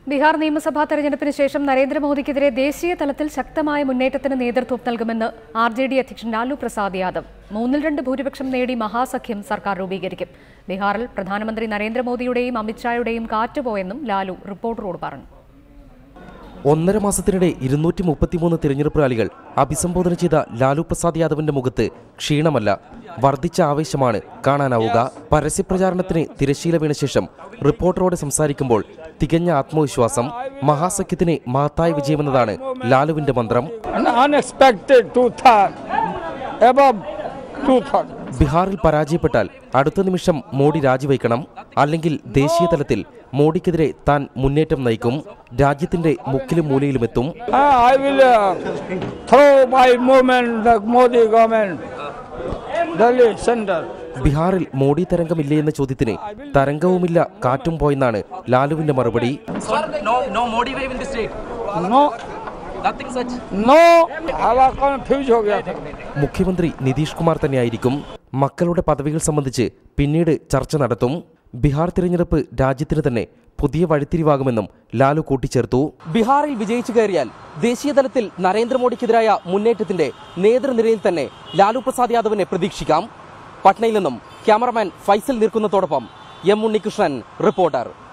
ബീഹാർ നിയമസഭാ തെരഞ്ഞെടുപ്പിന് ശേഷം നരേന്ദ്രമോദിക്കെതിരെ ദേശീയ തലത്തിൽ ശക്തമായ മുന്നേറ്റത്തിന് നേതൃത്വം നൽകുമെന്ന് ആർ ജെ ഡി അധ്യക്ഷൻ ലാലു പ്രസാദ് യാദവ് മൂന്നിൽ രണ്ട് ഭൂരിപക്ഷം നേടി മഹാസഖ്യം സർക്കാർ രൂപീകരിക്കും ബീഹാറിൽ പ്രധാനമന്ത്രി നരേന്ദ്രമോദിയുടെയും അമിത്ഷായുടെയും കാറ്റുപോയെന്നും ലാലു റിപ്പോർട്ടറോട് പറഞ്ഞു ഒന്നര മാസത്തിനിടെ ഇരുന്നൂറ്റി മുപ്പത്തിമൂന്ന് തിരഞ്ഞെടുപ്പ് റാലികൾ അഭിസംബോധന ചെയ്ത ലാലു പ്രസാദ് യാദവിന്റെ മുഖത്ത് ക്ഷീണമല്ല വർദ്ധിച്ച ആവേശമാണ് കാണാനാവുക പരസ്യപ്രചാരണത്തിന് തിരശീല വീണ ശേഷം റിപ്പോർട്ടറോട് സംസാരിക്കുമ്പോൾ തികഞ്ഞ ആത്മവിശ്വാസം മഹാസഖ്യത്തിന് മഹത്തായ വിജയമെന്നതാണ് ലാലുവിന്റെ മന്ത്രം an unexpected two-third, above two-third. ബീഹാറിൽ പരാജയപ്പെട്ടാൽ അടുത്ത നിമിഷം മോഡി രാജിവയ്ക്കണം അല്ലെങ്കിൽ ദേശീയ തലത്തിൽ മോഡിക്കെതിരെ താൻ മുന്നേറ്റം നയിക്കും രാജ്യത്തിന്റെ മുക്കിലും മൂലയിലുമെത്തും Uh, I will uh, throw my movement, the Modi government, Delhi center. ബീഹാറിൽ മോഡി തരംഗമില്ലേ എന്ന ചോദ്യത്തിന് തരംഗവുമില്ല കാറ്റും പോയെന്നാണ് ലാലുവിന്റെ മറുപടി Sir, no, no Modi wave in the state. No, Nothing such. no, हवा confused हो गया था മുഖ്യമന്ത്രി നിതീഷ് കുമാർ തന്നെയായിരിക്കും മക്കളുടെ പദവികൾ സംബന്ധിച്ച് പിന്നീട് ചർച്ച നടത്തും ബീഹാർ തിരഞ്ഞെടുപ്പ് രാജ്യത്തിന് തന്നെ പുതിയ വഴിത്തിരിവാകുമെന്നും ലാലു കൂട്ടിച്ചേർത്തു ബീഹാറിൽ വിജയിച്ചു കയറിയാൽ ദേശീയ തലത്തിൽ നരേന്ദ്രമോദിക്കെതിരായ മുന്നേറ്റത്തിന്റെ നേതൃനിരയിൽ തന്നെ ലാലു പ്രസാദ് യാദവിനെ പ്രതീക്ഷിക്കാം പട്നയിൽ നിന്നും ക്യാമറമാൻ ഫൈസൽ നിൽക്കുന്നതോടൊപ്പം എം ഉണ്ണികൃഷ്ണൻ റിപ്പോർട്ടർ